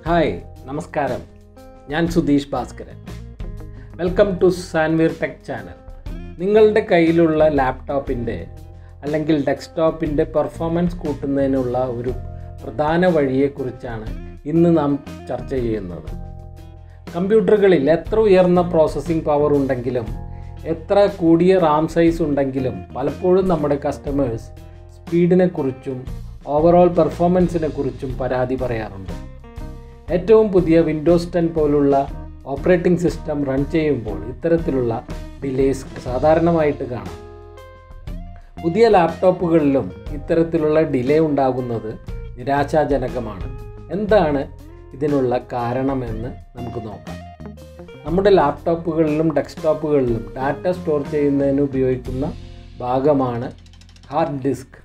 hi നമസ്കാരം ഞാൻ Sudheesh Bhaskaran welcome to Sanveer tech channel നിങ്ങളുടെ കയ്യിലുള്ള ലാപ്ടോപ്പിൻ്റെ അല്ലെങ്കിൽ ഡെസ്ക്ടോപ്പിൻ്റെ പെർഫോമൻസ് കൂട്ടുന്നതിനുള്ള ഒരു പ്രധാന വഴിയെക്കുറിച്ചാണ് ഇന്ന് നാം ചർച്ച ചെയ്യുന്നത് കമ്പ്യൂട്ടറുകളിൽ എത്ര ഉയർന്ന പ്രോസസ്സിംഗ് പവർ ഉണ്ടെങ്കിലും എത്ര കൂടിയ റാം സൈസ് ഉണ്ടെങ്കിലും പലപ്പോഴും നമ്മുടെ കസ്റ്റമേഴ്സ് സ്പീഡിനെ കുറിച്ചും ഓവറോൾ പെർഫോമൻസിനെ കുറിച്ചും പരാതി പറയാറുണ്ട് ഏറ്റവും പുതിയ വിൻഡോസ് ടെൻ പോലുള്ള ഓപ്പറേറ്റിംഗ് സിസ്റ്റം റൺ ചെയ്യുമ്പോൾ ഇത്തരത്തിലുള്ള ഡിലേസ് സാധാരണമായിട്ട് കാണാം പുതിയ ലാപ്ടോപ്പുകളിലും ഇത്തരത്തിലുള്ള ഡിലേ ഉണ്ടാകുന്നത് നിരാശാജനകമാണ് എന്താണ് ഇതിനുള്ള കാരണമെന്ന് നമുക്ക് നോക്കാം നമ്മുടെ ലാപ്ടോപ്പുകളിലും ഡെസ്ക്ടോപ്പുകളിലും ഡാറ്റ സ്റ്റോർ ചെയ്യുന്നതിന് ഉപയോഗിക്കുന്ന ഭാഗമാണ് ഹാർഡ് ഡിസ്ക്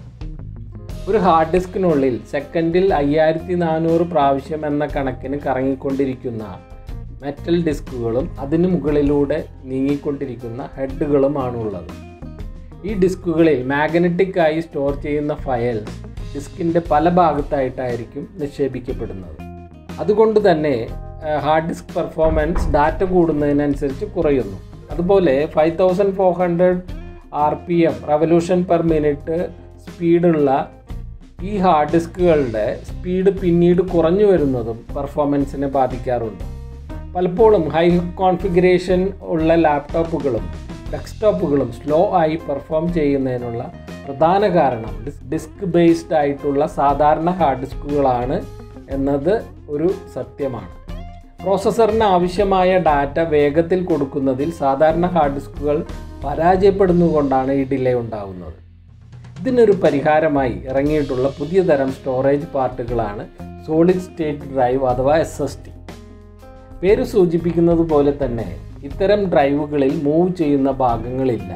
ഒരു ഹാർഡ് ഡിസ്കിനുള്ളിൽ സെക്കൻഡിൽ അയ്യായിരത്തി നാനൂറ് പ്രാവശ്യം എന്ന കണക്കിന് കറങ്ങിക്കൊണ്ടിരിക്കുന്ന മെറ്റൽ ഡിസ്കുകളും അതിന് മുകളിലൂടെ നീങ്ങിക്കൊണ്ടിരിക്കുന്ന ഹെഡുകളുമാണുള്ളത് ഈ ഡിസ്കുകളിൽ മാഗ്നറ്റിക് ആയി സ്റ്റോർ ചെയ്യുന്ന ഫയൽസ് ഡിസ്കിൻ്റെ പല ഭാഗത്തായിട്ടായിരിക്കും നിക്ഷേപിക്കപ്പെടുന്നത് അതുകൊണ്ട് തന്നെ ഹാർഡ് ഡിസ്ക് പെർഫോമൻസ് ഡാറ്റ കൂടുന്നതിനനുസരിച്ച് കുറയുന്നു അതുപോലെ five thousand four hundred R P M revolution per minute സ്പീഡുള്ള ഈ ഹാർഡ് ഡിസ്കുകളുടെ സ്പീഡ് പിന്നീട് കുറഞ്ഞു വരുന്നതും പെർഫോമൻസിനെ ബാധിക്കാറുണ്ട് പലപ്പോഴും ഹൈ കോൺഫിഗറേഷൻ ഉള്ള ലാപ്ടോപ്പുകളും ഡെസ്ക്ടോപ്പുകളും സ്ലോ ആയി പെർഫോം ചെയ്യുന്നതിനുള്ള പ്രധാന കാരണം ഡിസ്ക് ബേസ്ഡ് ആയിട്ടുള്ള സാധാരണ ഹാർഡ് ഡിസ്കുകളാണ് എന്നത് ഒരു സത്യമാണ് പ്രോസസ്സറിന് ആവശ്യമായ ഡാറ്റ വേഗത്തിൽ കൊടുക്കുന്നതിൽ സാധാരണ ഹാർഡ് ഡിസ്കുകൾ പരാജയപ്പെടുന്നതുകൊണ്ടാണ് ഈ ഡിലേ ഉണ്ടാകുന്നത് ഇതിനൊരു പരിഹാരമായി ഇറങ്ങിയിട്ടുള്ള പുതിയ തരം സ്റ്റോറേജ് പാർട്ടുകളാണ് സോളിഡ് സ്റ്റേറ്റ് ഡ്രൈവ് അഥവാ എസ് എസ് ടി പേര് സൂചിപ്പിക്കുന്നത് പോലെ തന്നെ ഇത്തരം ഡ്രൈവുകളിൽ മൂവ് ചെയ്യുന്ന ഭാഗങ്ങളില്ല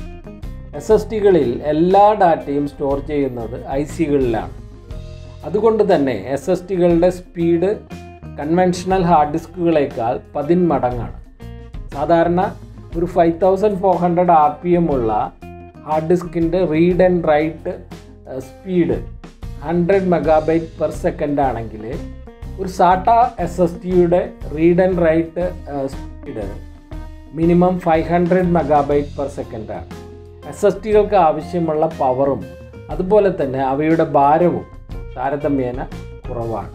എസ് എസ് ടികളിൽ എല്ലാ ഡാറ്റയും സ്റ്റോർ ചെയ്യുന്നത് ഐ സികളിലാണ് അതുകൊണ്ട് തന്നെ എസ് എസ് ടികളുടെ സ്പീഡ് കൺവെൻഷണൽ ഹാർഡ് ഡിസ്കുകളേക്കാൾ പതിന്മടങ്ങാണ് സാധാരണ ഒരു five thousand four hundred R P M ഉള്ള ഹാർഡ് ഡിസ്കിൻ്റെ read and write speed hundred megabyte per second ആണെങ്കിൽ ഒരു സാട്ട എസ് എസ് ടിയുടെ read and write speed minimum five hundred megabyte per സെക്കൻഡാണ് എസ് എസ് ടികൾക്ക് ആവശ്യമുള്ള പവറും അതുപോലെ തന്നെ അവയുടെ ഭാരവും താരതമ്യേന കുറവാണ്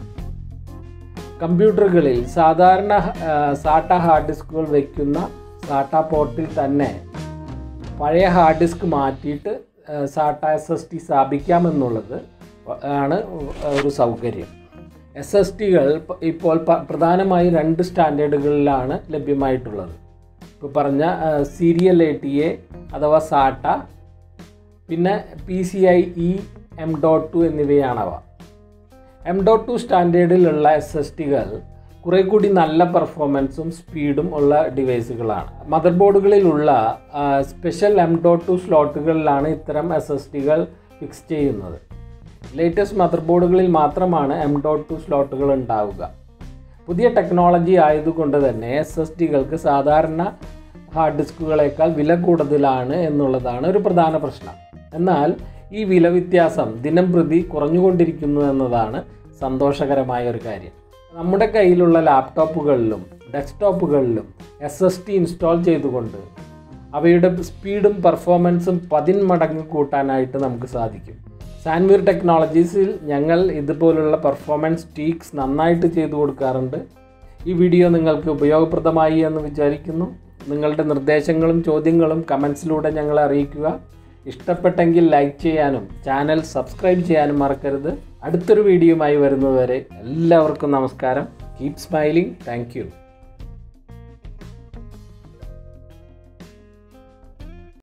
കമ്പ്യൂട്ടറുകളിൽ സാധാരണ സാട്ട ഹാർഡ് ഡിസ്കുകൾ വയ്ക്കുന്ന സാട്ട പോർട്ടിൽ തന്നെ പഴയ ഹാർഡ് ഡിസ്ക് മാറ്റിയിട്ട് സാട്ട എസ് എസ് ടി സ്ഥാപിക്കാമെന്നുള്ളത് ആണ് ഒരു സൗകര്യം എസ് എസ് ടികൾ ഇപ്പോൾ പ്രധാനമായി രണ്ട് സ്റ്റാൻഡേർഡുകളിലാണ് ലഭ്യമായിട്ടുള്ളത് ഇപ്പോൾ പറഞ്ഞ സീരിയൽ എ ടി എ അഥവാ സാട്ട പിന്നെ P C I E M dot two എന്നിവയാണവ എം ഡോട്ട് ടു സ്റ്റാൻഡേർഡിലുള്ള എസ് എസ് ടികൾ കുറെ കൂടി നല്ല പെർഫോമൻസും സ്പീഡും ഉള്ള ഡിവൈസുകളാണ് മദർ ബോർഡുകളിലുള്ള സ്പെഷ്യൽ എം ഡോട്ട് ടു സ്ലോട്ടുകളിലാണ് ഇത്തരം എസ് എസ് ടികൾ ഫിക്സ് ചെയ്യുന്നത് ലേറ്റസ്റ്റ് മദർ ബോർഡുകളിൽ മാത്രമാണ് എം ഡോട്ട് ടു സ്ലോട്ടുകൾ ഉണ്ടാവുക പുതിയ ടെക്നോളജി ആയതുകൊണ്ട് തന്നെ എസ് എസ് ടികൾക്ക് സാധാരണ ഹാർഡ് ഡിസ്കുകളേക്കാൾ വില കൂടുതലാണ് എന്നുള്ളതാണ് ഒരു പ്രധാന പ്രശ്നം എന്നാൽ ഈ വില വ്യത്യാസം ദിനം പ്രതി കുറഞ്ഞുകൊണ്ടിരിക്കുന്നു എന്നതാണ് സന്തോഷകരമായ ഒരു കാര്യം നമ്മുടെ കയ്യിലുള്ള ലാപ്ടോപ്പുകളിലും ഡെസ്ക്ടോപ്പുകളിലും എസ് എസ് ടി ഇൻസ്റ്റാൾ ചെയ്തുകൊണ്ട് അവയുടെ സ്പീഡും പെർഫോമൻസും പതിന്മടങ്ങ് കൂട്ടാനായിട്ട് നമുക്ക് സാധിക്കും സാൻവീർ ടെക്നോളജീസിൽ ഞങ്ങൾ ഇതുപോലുള്ള പെർഫോമൻസ് ടീക്സ് നന്നായിട്ട് ചെയ്തു കൊടുക്കാറുണ്ട് ഈ വീഡിയോ നിങ്ങൾക്ക് ഉപയോഗപ്രദമായി എന്ന് വിചാരിക്കുന്നു നിങ്ങളുടെ നിർദ്ദേശങ്ങളും ചോദ്യങ്ങളും കമൻസിലൂടെ ഞങ്ങളെ അറിയിക്കുക ഇഷ്ടപ്പെട്ടെങ്കിൽ ലൈക്ക് ചെയ്യാനും ചാനൽ സബ്സ്ക്രൈബ് ചെയ്യാനും മറക്കരുത് അടുത്തൊരു വീഡിയോയുമായി വരുന്നതുവരെ എല്ലാവർക്കും നമസ്കാരം കീപ് സ്മൈലിംഗ് താങ്ക്